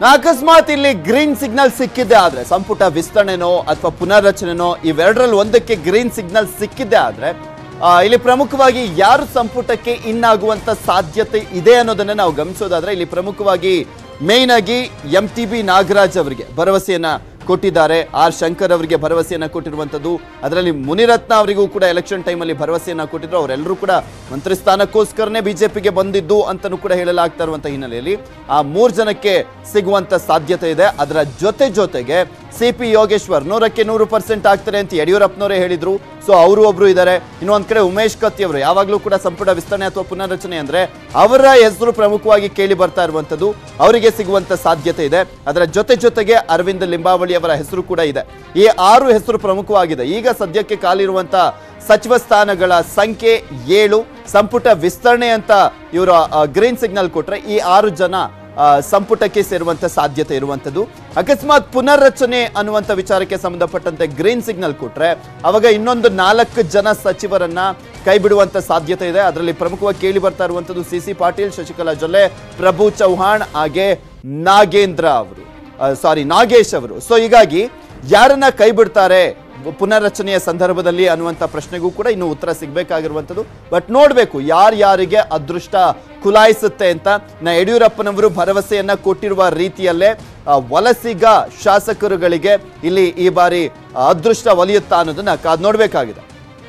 ಅಕಸ್ಮಾತ್ ಇಲ್ಲಿ green signal ಸಿಕ್ಕಿದ್ದೆ ಆದ್ರೆ ಸಂಪುಟ ವಿಸ್ತರಣೆನೋ ಅಥವಾ ಪುನರ್ರಚನೆನೋ ಇವೆರಡರಲ್ಲಿ ಒಂದಕ್ಕೆ ಗ್ರೀನ್ ಸಿಗ್ನಲ್ ಸಿಕ್ಕಿದ್ದೆ ಆದ್ರೆ ಆ, ಇಲ್ಲಿ ಪ್ರಮುಖವಾಗಿ ಯಾರು ಸಂಪುಟಕ್ಕೆ ಇನ್ನಾಗುವಂತ ಸಾಧ್ಯತೆ ಇದೆ ಅನ್ನೋದನ್ನ ನಾವು ಗಮನಿಸೋದಾದ್ರೆ ಇಲ್ಲಿ ಪ್ರಮುಖವಾಗಿ ಮೇನ್ ಆಗಿ ಎಂ ಟಿ ಬಿ ನಾಗರಾಜ್ ಅವರಿಗೆ ಭರವಸೆಯನ್ನ ಕೊಟ್ಟಿದ್ದಾರೆ ಆರ್ ಶಂಕರ್ ಅವರಿಗೆ ಭರವಸೆಯನ್ನ ಕೊಟ್ಟಿರುವಂತದ್ದು ಅದರಲ್ಲಿ ಮುನಿರತ್ನ ಅವರಿಗೂ ಕೂಡ ಎಲೆಕ್ಷನ್ ಟೈಮಲ್ಲಿ ಭರವಸೆಯನ್ನ ಕೊಟ್ಟಿದ್ರು ಅವರೆಲ್ಲರೂ ಕೂಡ ಮಂತ್ರಿ ಸ್ಥಾನಕ್ಕೋಸ್ಕರನೇ ಬಿಜೆಪಿಗೆ ಬಂದಿದ್ದು ಅಂತಲೂ ಕೂಡ ಹೇಳಲಾಗ್ತಾ ಇರುವಂತ ಹಿನ್ನೆಲೆಯಲ್ಲಿ ಆ ಮೂರ್ ಜನಕ್ಕೆ ಸಿಗುವಂತ ಸಾಧ್ಯತೆ ಇದೆ ಅದರ ಜೊತೆ ಜೊತೆಗೆ ಸಿ ಪಿ ಯೋಗೇಶ್ವರ್ ನೂರಕ್ಕೆ ನೂರು ಪರ್ಸೆಂಟ್ ಆಗ್ತಾರೆ ಅಂತ ಯಡಿಯೂರಪ್ಪನವರೇ ಹೇಳಿದ್ರು ಸೊ ಅವರು ಒಬ್ರು ಇದ್ದಾರೆ ಇನ್ನೊಂದ್ ಕಡೆ ಉಮೇಶ್ ಕತ್ತಿ ಅವರು ಯಾವಾಗಲೂ ಕೂಡ ಸಂಪುಟ ವಿಸ್ತರಣೆ ಅಥವಾ ಪುನರ್ರಚನೆ ಅಂದ್ರೆ ಅವರ ಹೆಸರು ಪ್ರಮುಖವಾಗಿ ಕೇಳಿ ಬರ್ತಾ ಇರುವಂತದ್ದು ಅವರಿಗೆ ಸಿಗುವಂತ ಸಾಧ್ಯತೆ ಇದೆ ಅದರ ಜೊತೆ ಜೊತೆಗೆ ಅರವಿಂದ್ ಲಿಂಬಾವಳಿ ಅವರ ಹೆಸರು ಕೂಡ ಇದೆ ಈ ಆರು ಹೆಸರು ಪ್ರಮುಖವಾಗಿದೆ ಈಗ ಸದ್ಯಕ್ಕೆ ಕಾಲಿರುವಂತ ಸಚಿವ ಸ್ಥಾನಗಳ ಸಂಖ್ಯೆ ಏಳು ಸಂಪುಟ ವಿಸ್ತರಣೆ ಅಂತ ಇವರು ಗ್ರೀನ್ ಸಿಗ್ನಲ್ ಕೊಟ್ರೆ ಈ ಆರು ಜನ ಆ, ಸಂಪುಟಕ್ಕೆ ಸೇರುವಂತ ಸಾಧ್ಯತೆ ಇರುವಂತದ್ದು ಅಕಸ್ಮಾತ್ ಪುನರ್ರಚನೆ ಅನ್ನುವಂತ ವಿಚಾರಕ್ಕೆ ಸಂಬಂಧಪಟ್ಟಂತೆ ಗ್ರೀನ್ ಸಿಗ್ನಲ್ ಕೊಟ್ರೆ ಅವಾಗ ಇನ್ನೊಂದು ನಾಲ್ಕು ಜನ ಸಚಿವರನ್ನ ಕೈ ಬಿಡುವಂತ ಸಾಧ್ಯತೆ ಇದೆ ಅದರಲ್ಲಿ ಪ್ರಮುಖವಾಗಿ ಕೇಳಿ ಬರ್ತಾ ಇರುವಂತದ್ದು ಸಿ ಸಿ ಪಾಟೀಲ್ ಶಶಿಕಲಾ ಜೊಲ್ಲೆ ಪ್ರಭು ಚೌಹಾಣ್ ಹಾಗೆ ನಾಗೇಂದ್ರ ಅವರು ಸಾರಿ ನಾಗೇಶ್ ಅವರು ಸೊ ಹೀಗಾಗಿ ಯಾರನ್ನ ಕೈ ಬಿಡ್ತಾರೆ ಪುನರ್ರಚನೆಯ ಸಂದರ್ಭದಲ್ಲಿ ಅನ್ನುವಂಥ ಪ್ರಶ್ನೆಗೂ ಕೂಡ ಇನ್ನು ಉತ್ತರ ಸಿಗಬೇಕಾಗಿರುವಂಥದ್ದು ಬಟ್ ನೋಡಬೇಕು ಯಾರ್ಯಾರಿಗೆ ಅದೃಷ್ಟ ಕುಲಾಯಿಸುತ್ತೆ ಅಂತ ನಾ ಯಡಿಯೂರಪ್ಪನವರು ಭರವಸೆಯನ್ನ ಕೊಟ್ಟಿರುವ ರೀತಿಯಲ್ಲೇ ಆ, ವಲಸಿಗ ಶಾಸಕರುಗಳಿಗೆ ಇಲ್ಲಿ ಈ ಬಾರಿ ಆ, ಅದೃಷ್ಟ ಒಲಿಯುತ್ತಾ ಅನ್ನೋದನ್ನ ಕಾದ್ ನೋಡಬೇಕಾಗಿದೆ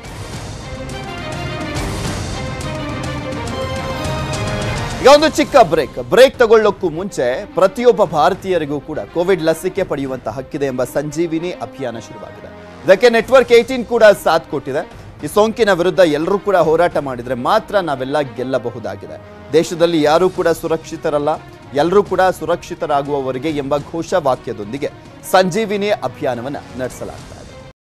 ಈಗ ಒಂದು ಚಿಕ್ಕ ಬ್ರೇಕ್ ಬ್ರೇಕ್ ತಗೊಳ್ಳೋಕ್ಕೂ ಮುಂಚೆ ಪ್ರತಿಯೊಬ್ಬ ಭಾರತೀಯರಿಗೂ ಕೂಡ ಕೋವಿಡ್ ಲಸಿಕೆ ಪಡೆಯುವಂತ ಹಕ್ಕಿದೆ ಎಂಬ ಸಂಜೀವಿನಿ ಅಭಿಯಾನ ಶುರುವಾಗಿದೆ ಇದಕ್ಕೆ ನೆಟ್ವರ್ಕ್ ಏಯ್ಟೀನ್ ಕೂಡ ಸಾಥ್ ಕೊಟ್ಟಿದೆ ಈ ಸೋಂಕಿನ ವಿರುದ್ಧ ಎಲ್ಲರೂ ಕೂಡ ಹೋರಾಟ ಮಾಡಿದ್ರೆ ಮಾತ್ರ ನಾವೆಲ್ಲ ಗೆಲ್ಲಬಹುದಾಗಿದೆ ದೇಶದಲ್ಲಿ ಯಾರೂ ಕೂಡ ಸುರಕ್ಷಿತರಲ್ಲ ಎಲ್ಲರೂ ಕೂಡ ಸುರಕ್ಷಿತರಾಗುವವರೆಗೆ ಎಂಬ ಘೋಷವಾಕ್ಯದೊಂದಿಗೆ ಸಂಜೀವಿನಿ ಅಭಿಯಾನವನ್ನು ನಡೆಸಲಾಗಿದೆ